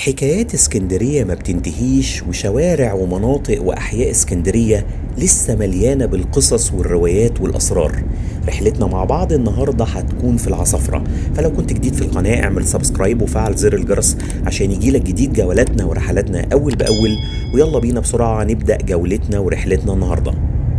حكايات اسكندرية ما بتنتهيش وشوارع ومناطق وأحياء اسكندرية لسه مليانة بالقصص والروايات والأسرار رحلتنا مع بعض النهاردة هتكون في العصفرة فلو كنت جديد في القناة اعمل سبسكرايب وفعل زر الجرس عشان يجيلك جديد جولاتنا ورحلاتنا أول بأول ويلا بينا بسرعة نبدأ جولتنا ورحلتنا النهارده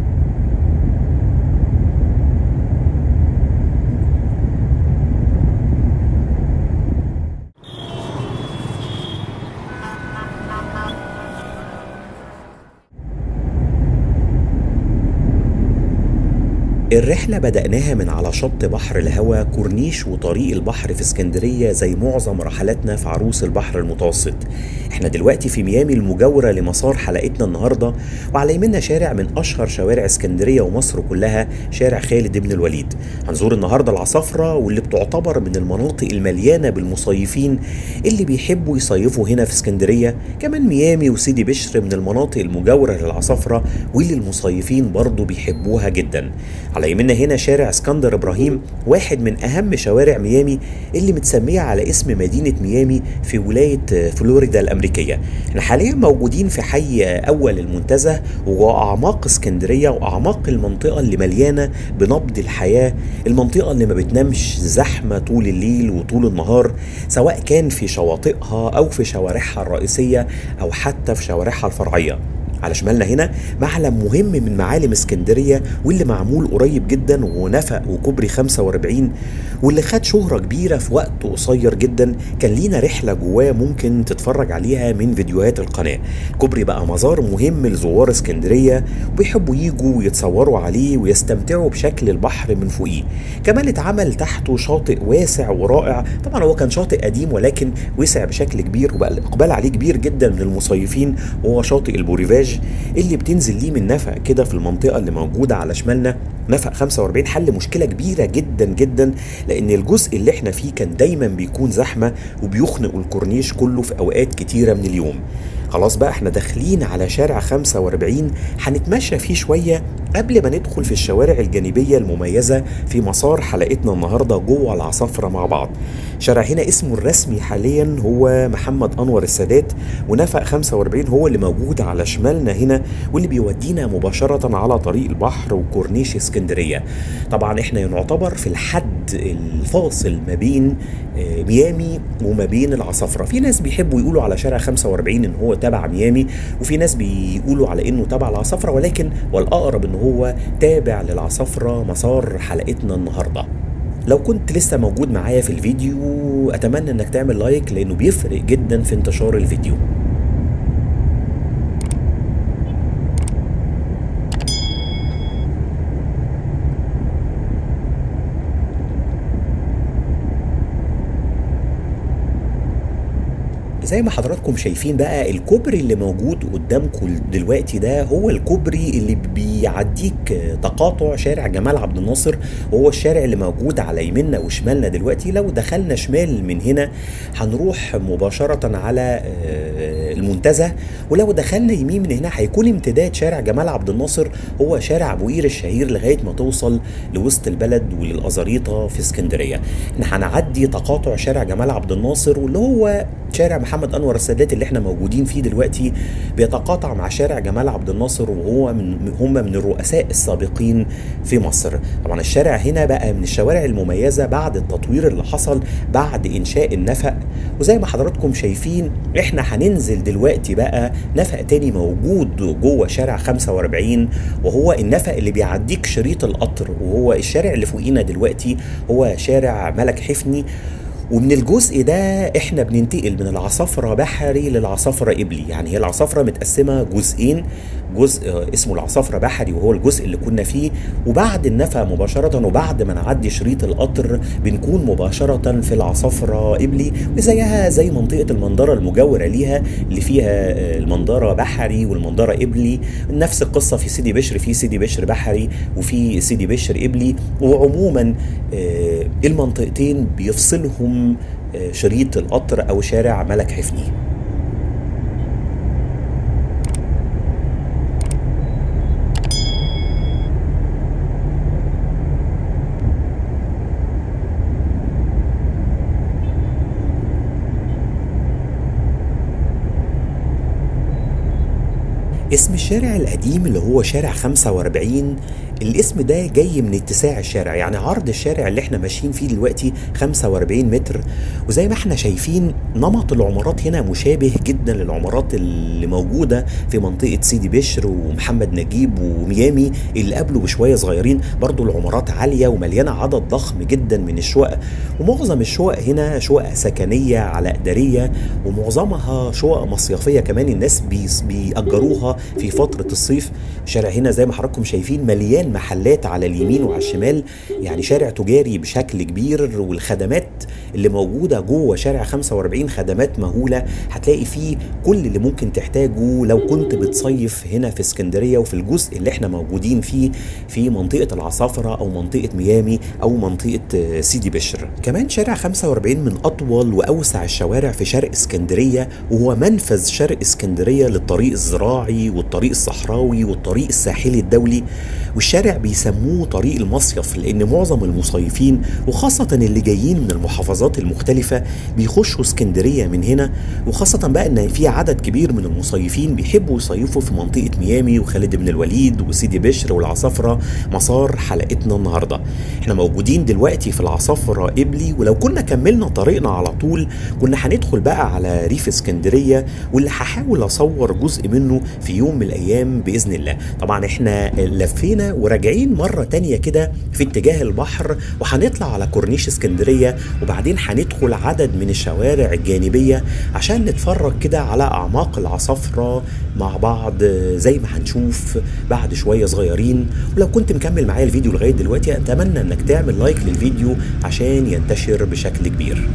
الرحلة بدأناها من على شط بحر الهوا كورنيش وطريق البحر في اسكندرية زي معظم رحلاتنا في عروس البحر المتوسط احنا دلوقتي في ميامي المجاورة لمسار حلقتنا النهاردة وعلى يمنا شارع من أشهر شوارع اسكندرية ومصر كلها شارع خالد بن الوليد هنزور النهاردة العصافرة واللي بتعتبر من المناطق المليانة بالمصيفين اللي بيحبوا يصيفوا هنا في اسكندرية كمان ميامي وسيدي بشر من المناطق المجاورة للعصافرة واللي المصيفين برضو بيحبوها جدا على يمنا هنا شارع اسكندر ابراهيم واحد من اهم شوارع ميامي اللي متسميه على اسم مدينه ميامي في ولايه فلوريدا الامريكيه احنا حاليا موجودين في حي اول المنتزه واعماق اسكندريه واعماق المنطقه اللي مليانه بنبض الحياه المنطقه اللي ما بتنامش زحمه طول الليل وطول النهار سواء كان في شواطئها او في شوارعها الرئيسيه او حتى في شوارعها الفرعيه على شمالنا هنا معلم مهم من معالم اسكندريه واللي معمول قريب جدا ونفق وكوبري 45 واللي خد شهره كبيره في وقت قصير جدا كان لينا رحله جواه ممكن تتفرج عليها من فيديوهات القناه الكوبري بقى مزار مهم لزوار اسكندريه وبيحبوا يجوا ويتصوروا عليه ويستمتعوا بشكل البحر من فوقيه كمان اتعمل تحته شاطئ واسع ورائع طبعا هو كان شاطئ قديم ولكن وسع بشكل كبير وبقى الاقبال عليه كبير جدا من المصيفين وهو شاطئ البوريفاج اللي بتنزل ليه من نفق كده في المنطقه اللي موجوده على شمالنا نفق 45 حل مشكله كبيره جدا جدا لان الجزء اللي احنا فيه كان دايما بيكون زحمه وبيخنق الكورنيش كله في اوقات كتيره من اليوم خلاص بقى احنا داخلين على شارع 45 هنتمشى فيه شويه قبل ما ندخل في الشوارع الجانبية المميزة في مسار حلقتنا النهاردة جوه العصافرة مع بعض شارع هنا اسمه الرسمي حاليا هو محمد أنور السادات ونفق 45 هو اللي موجود على شمالنا هنا واللي بيودينا مباشرة على طريق البحر وكورنيش اسكندرية طبعا احنا نعتبر في الحد الفاصل ما بين ميامي وما بين العصافرة في ناس بيحبوا يقولوا على شارع 45 ان هو تبع ميامي وفي ناس بيقولوا على انه تبع العصافرة ولكن والاقرب ان هو تابع للعصافرة مسار حلقتنا النهارده لو كنت لسه موجود معايا في الفيديو اتمنى انك تعمل لايك لانه بيفرق جدا في انتشار الفيديو زي ما حضراتكم شايفين بقى الكوبري اللي موجود قدامكم دلوقتي ده هو الكوبري اللي بيعديك تقاطع شارع جمال عبد الناصر وهو الشارع اللي موجود على يميننا وشمالنا دلوقتي لو دخلنا شمال من هنا هنروح مباشرة على المنتزه ولو دخلنا يمين من هنا هيكون امتداد شارع جمال عبد الناصر هو شارع ابو قير الشهير لغايه ما توصل لوسط البلد وللازاريطه في اسكندريه احنا هنعدي تقاطع شارع جمال عبد الناصر واللي هو شارع محمد انور السادات اللي احنا موجودين فيه دلوقتي بيتقاطع مع شارع جمال عبد الناصر وهو من هم من الرؤساء السابقين في مصر طبعا الشارع هنا بقى من الشوارع المميزه بعد التطوير اللي حصل بعد انشاء النفق وزي ما حضراتكم شايفين احنا هننزل دلوقتي بقى نفق تاني موجود جوه شارع 45 وهو النفق اللي بيعديك شريط القطر وهو الشارع اللي فوقينا دلوقتي هو شارع ملك حفني ومن الجزء ده احنا بننتقل من العصافرة بحري للعصافرة إبلي يعني هي العصافرة متقسمة جزئين جزء اسمه العصافرة بحري وهو الجزء اللي كنا فيه وبعد النفق مباشرة وبعد ما نعدي شريط القطر بنكون مباشرة في العصافرة إبلي وزيها زي منطقة المنظرة المجاورة ليها اللي فيها المنظرة بحري والمنظرة إبلي نفس القصة في سيدي بشر في سيدي بشر بحري وفي سيدي بشر إبلي وعموما المنطقتين بيفصلهم شريط القطر أو شارع ملك حفني اسم الشارع القديم اللي هو شارع 45 الاسم ده جاي من اتساع الشارع يعني عرض الشارع اللي احنا ماشيين فيه دلوقتي 45 متر وزي ما احنا شايفين نمط العمارات هنا مشابه جدا للعمارات اللي موجودة في منطقة سيدي بشر ومحمد نجيب وميامي اللي قبله بشوية صغيرين برضو العمارات عالية ومليانة عدد ضخم جدا من الشقق ومعظم الشقق هنا شقق سكنية على إدارية ومعظمها شقق مصيفية كمان الناس بيس- بيأجروها في فترة الصيف الشارع هنا زي ما حضراتكم شايفين مليان محلات على اليمين وعلى الشمال يعني شارع تجاري بشكل كبير والخدمات اللي موجودة جوه شارع 45 خدمات مهولة هتلاقي فيه كل اللي ممكن تحتاجه لو كنت بتصيف هنا في اسكندرية وفي الجزء اللي احنا موجودين فيه في منطقة العصافرة أو منطقة ميامي أو منطقة آه، سيدي بشر كمان شارع 45 من أطول وأوسع الشوارع في شرق اسكندرية وهو منفذ شرق اسكندرية للطريق الزراعي والطريق الصحراوي والطريق الساحلي الدولي والشارع بيسموه طريق المصيف لأن معظم المصيفين وخاصة اللي جايين من المحافظات المختلفة بيخشوا اسكندرية من هنا وخاصة بقى إن في عدد كبير من المصيفين بيحبوا يصيفوا في منطقة ميامي وخالد بن الوليد وسيدي بشر والعصافرة مسار حلقتنا النهاردة احنا موجودين دلوقتي في العصافرة قبلي ولو كنا كملنا طريقنا على طول كنا هندخل بقى على ريف اسكندرية واللي هحاول اصور جزء منه في يوم من الايام باذن الله طبعا احنا لفينا وراجعين مرة تانية كده في اتجاه البحر وهنطلع على كورنيش اسكندرية وبعدين هندخل عدد من الشوارع الجانبية عشان نتفرج كده على اعماق العصافرة مع بعض زي ما هنشوف بعد شوية صغيرين ولو كنت مكمل معايا الفيديو لغاية دلوقتي اتمنى انك تعمل لايك للفيديو عشان ينتشر بشكل كبير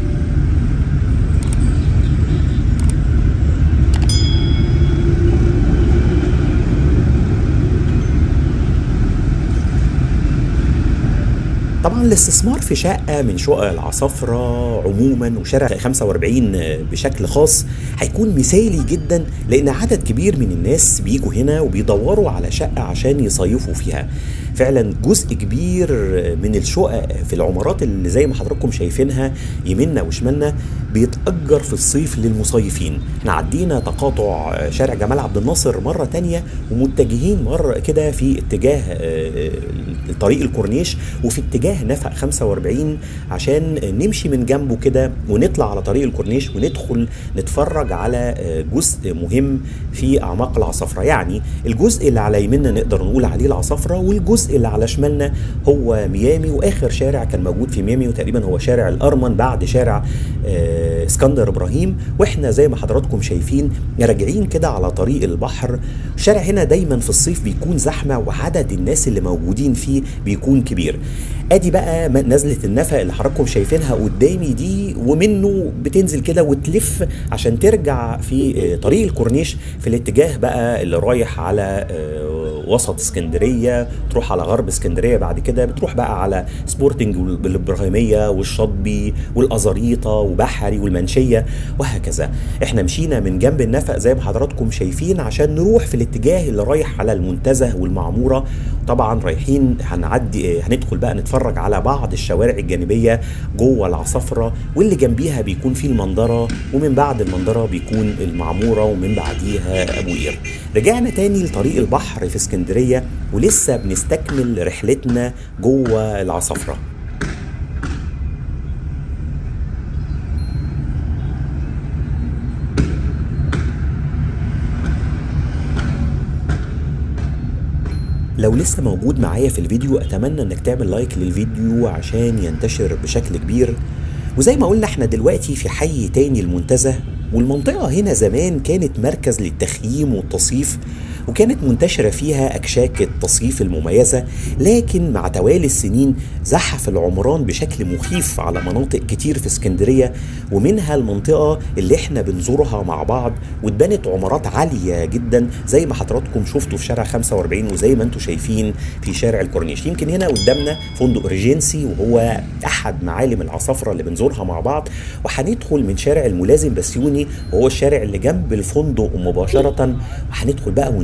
طبعا الاستثمار في شقة من شقق العصافرة عموما وشارع 45 بشكل خاص هيكون مثالي جدا لأن عدد كبير من الناس بيجوا هنا وبيدوروا على شقة عشان يصيفوا فيها فعلا جزء كبير من الشقق في العمارات اللي زي ما حضراتكم شايفينها يمنا وشمالنا بيتأجر في الصيف للمصيفين احنا عدينا تقاطع شارع جمال عبد الناصر مرة تانية ومتجهين مرة كده في اتجاه آه، طريق الكورنيش وفي اتجاه نفق 45 عشان نمشي من جنبه كده ونطلع على طريق الكورنيش وندخل نتفرج على آه، جزء مهم في اعماق العصافره يعني الجزء اللي على يميننا نقدر نقول عليه العصافره والجزء اللي على شمالنا هو ميامي واخر شارع كان موجود في ميامي وتقريبا هو شارع الارمن بعد شارع آه، اسكندر ابراهيم واحنا زي ما حضراتكم شايفين راجعين كده على طريق البحر الشارع هنا دايما في الصيف بيكون زحمه وعدد الناس اللي موجودين فيه بيكون كبير ادي بقى م- نزله النفق اللي حضراتكم شايفينها قدامي دي ومنه بتنزل كده وتلف عشان ترجع في آه، طريق الكورنيش في الاتجاه بقى اللي رايح على آه، وسط اسكندريه تروح على غرب اسكندريه بعد كده بتروح بقى على سبورتنج والابراهيميه والشاطبي والازاريطه وبحري والمنشيه وهكذا احنا مشينا من جنب النفق زي ما حضراتكم شايفين عشان نروح في الاتجاه اللي رايح على المنتزه والمعموره طبعا رايحين هنعدي آه، هندخل بقى نتفرج على بعض الشوارع الجانبيه جوه العصافره واللي جنبيها بيكون في المنظره ومن بعد المنظره بيكون المعموره ومن بعديها ابو قير رجعنا تاني لطريق البحر في اسكندريه ولسه بنستكمل رحلتنا جوه العصافره لو لسه موجود معايا في الفيديو اتمنى انك تعمل لايك للفيديو عشان ينتشر بشكل كبير وزي ما قلنا احنا دلوقتي في حي تاني المنتزه والمنطقة هنا زمان كانت مركز للتخييم والتصيف وكانت منتشرة فيها أكشاك التصيف المميزة لكن مع توالي السنين زحف العمران بشكل مخيف على مناطق كتير في اسكندرية ومنها المنطقة اللي احنا بنزورها مع بعض واتبنت عمارات عالية جدا زي ما حضراتكم شفتوا في شارع 45 وزي ما انتم شايفين في شارع الكورنيش يمكن هنا قدامنا فندق ريجنسي وهو أحد معالم العصافرة اللي بنزورها مع بعض وهندخل من شارع الملازم بسيوني وهو الشارع اللي جنب الفندق مباشرة وهندخل بقى ونشوف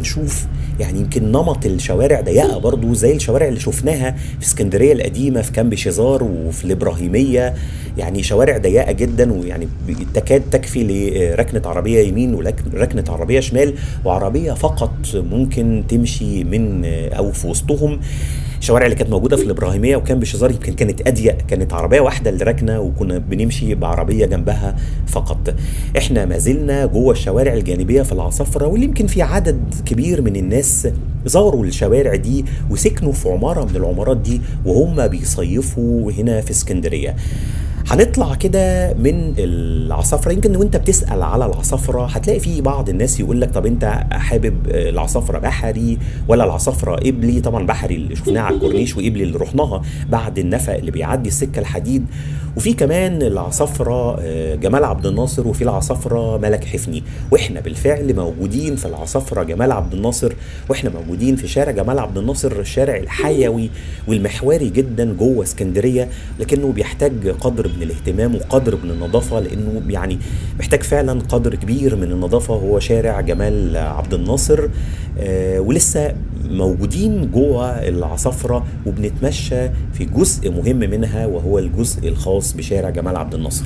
نشوف يعني يمكن نمط الشوارع ضيقه برضو زي الشوارع اللي شفناها في اسكندريه القديمه في كامب شيزار وفي الابراهيميه يعني شوارع ضيقه جدا ويعني تكاد تكفي لركنه عربيه يمين وركنه عربيه شمال وعربيه فقط ممكن تمشي من او في وسطهم الشوارع اللي كانت موجوده في الابراهيميه وكان بشزار يمكن كانت اضيق كانت عربيه واحده اللي راكنه وكنا بنمشي بعربيه جنبها فقط احنا ما زلنا جوه الشوارع الجانبيه في العصافره واللي يمكن في عدد كبير من الناس زاروا الشوارع دي وسكنوا في عماره من العمارات دي وهم بيصيفوا هنا في اسكندريه هنطلع كده من العصافره يمكن وانت بتسال على العصافره هتلاقي في بعض الناس يقول لك طب انت حابب العصافره بحري ولا العصافره قبلي طبعا بحري اللي شفناها على الكورنيش وقبلي اللي رحناها بعد النفق اللي بيعدي السكه الحديد وفي كمان العصافره جمال عبد الناصر وفي العصافره ملك حفني واحنا بالفعل موجودين في العصافره جمال عبد الناصر واحنا موجودين في شارع جمال عبد الناصر الشارع الحيوي والمحوري جدا جوه اسكندريه لكنه بيحتاج قدر من الاهتمام وقدر من النظافه لانه يعني محتاج فعلا قدر كبير من النظافه هو شارع جمال عبد الناصر آه ولسه موجودين جوه العصافره وبنتمشى في جزء مهم منها وهو الجزء الخاص بشارع جمال عبد الناصر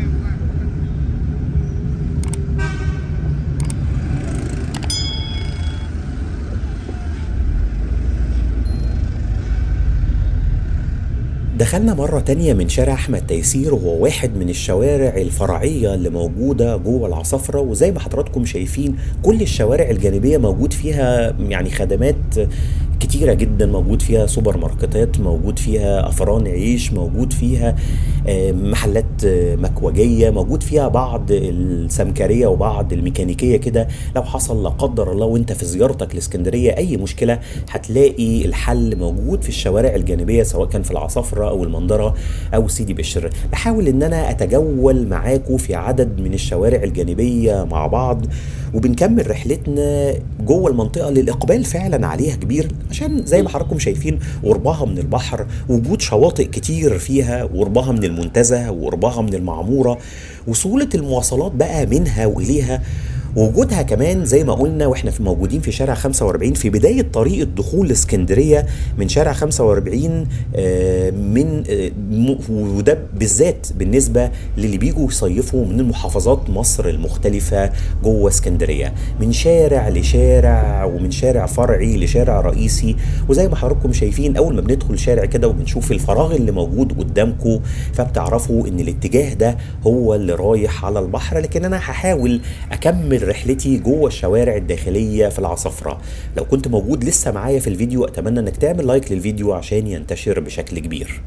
دخلنا مرة تانية من شارع أحمد تيسير وهو واحد من الشوارع الفرعية اللي موجودة جوه العصافرة وزي ما حضراتكم شايفين كل الشوارع الجانبية موجود فيها يعني خدمات كتيرة جدا موجود فيها سوبر ماركتات موجود فيها أفران عيش موجود فيها محلات مكوجية موجود فيها بعض السمكرية وبعض الميكانيكية كده لو حصل لا قدر الله وانت في زيارتك لاسكندرية أي مشكلة هتلاقي الحل موجود في الشوارع الجانبية سواء كان في العصافرة أو المنظرة أو سيدي بشر بحاول إن أنا أتجول معاكم في عدد من الشوارع الجانبية مع بعض وبنكمل رحلتنا جوه المنطقة اللي الإقبال فعلا عليها كبير عشان زي ما حضراتكم شايفين قربها من البحر وجود شواطئ كتير فيها وقربها من المنتزه وقربها من المعمورة وسهولة المواصلات بقى منها وإليها وجودها كمان زي ما قلنا واحنا في موجودين في شارع 45 في بدايه طريق الدخول لاسكندريه من شارع 45 من وده بالذات بالنسبه للي بيجوا يصيفوا من المحافظات مصر المختلفه جوه اسكندريه من شارع لشارع ومن شارع فرعي لشارع رئيسي وزي ما حضراتكم شايفين اول ما بندخل شارع كده وبنشوف الفراغ اللي موجود قدامكم فبتعرفوا ان الاتجاه ده هو اللي رايح على البحر لكن انا هحاول اكمل رحلتي جوه الشوارع الداخليه في العصافره لو كنت موجود لسه معايا في الفيديو اتمنى انك تعمل لايك للفيديو عشان ينتشر بشكل كبير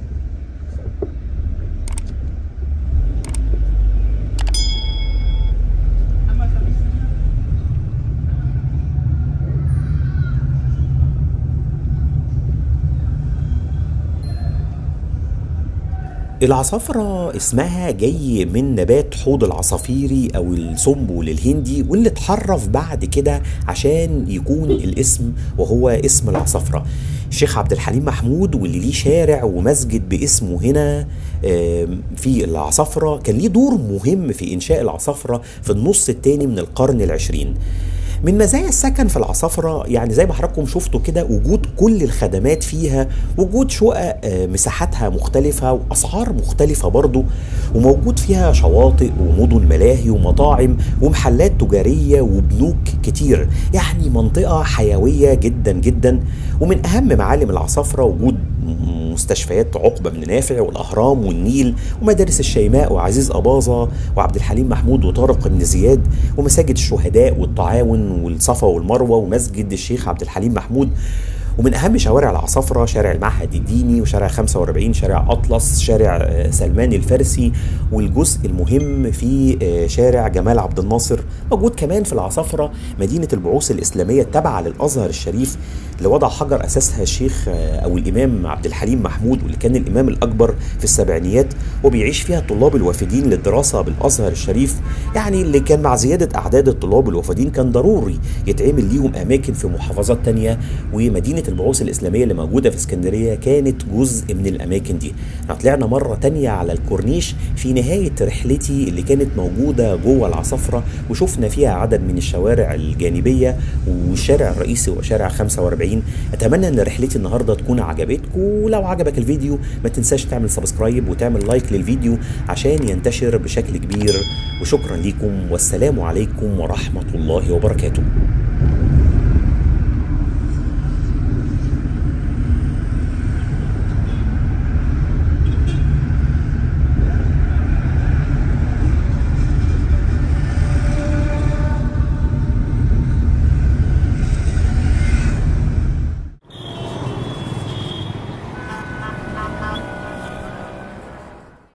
العصافرة اسمها جاي من نبات حوض العصافيري أو السنبل الهندي واللي اتحرف بعد كده عشان يكون الاسم وهو اسم العصافرة الشيخ عبد الحليم محمود واللي ليه شارع ومسجد باسمه هنا في العصافرة كان ليه دور مهم في إنشاء العصافرة في النص الثاني من القرن العشرين من مزايا السكن في العصافرة يعني زي ما حضراتكم شفتوا كده وجود كل الخدمات فيها وجود شقق مساحاتها مختلفة وأسعار مختلفة برضو وموجود فيها شواطئ ومدن ملاهي ومطاعم ومحلات تجارية وبنوك كتير يعني منطقة حيوية جدا جدا ومن أهم معالم العصافرة وجود مستشفيات عقبة بن نافع والأهرام والنيل ومدارس الشيماء وعزيز أباظة وعبد الحليم محمود وطارق بن زياد ومساجد الشهداء والتعاون والصفا والمروة ومسجد الشيخ عبد الحليم محمود ومن اهم شوارع العصافره شارع المعهد الديني وشارع 45 شارع اطلس شارع سلمان الفارسي والجزء المهم في شارع جمال عبد الناصر موجود كمان في العصافره مدينه البعوث الاسلاميه التابعه للازهر الشريف اللي وضع حجر اساسها الشيخ او الامام عبد الحليم محمود واللي كان الامام الاكبر في السبعينيات وبيعيش فيها الطلاب الوافدين للدراسه بالازهر الشريف يعني اللي كان مع زياده اعداد الطلاب الوافدين كان ضروري يتعمل ليهم اماكن في محافظات تانية ومدينه البعوث الإسلامية اللي موجودة في اسكندرية كانت جزء من الأماكن دي احنا طلعنا مرة تانية على الكورنيش في نهاية رحلتي اللي كانت موجودة جوه العصافرة وشفنا فيها عدد من الشوارع الجانبية والشارع الرئيسي هو شارع 45 أتمنى أن رحلتي النهاردة تكون عجبتكم ولو عجبك الفيديو ما تنساش تعمل سبسكرايب وتعمل لايك للفيديو عشان ينتشر بشكل كبير وشكرا لكم والسلام عليكم ورحمة الله وبركاته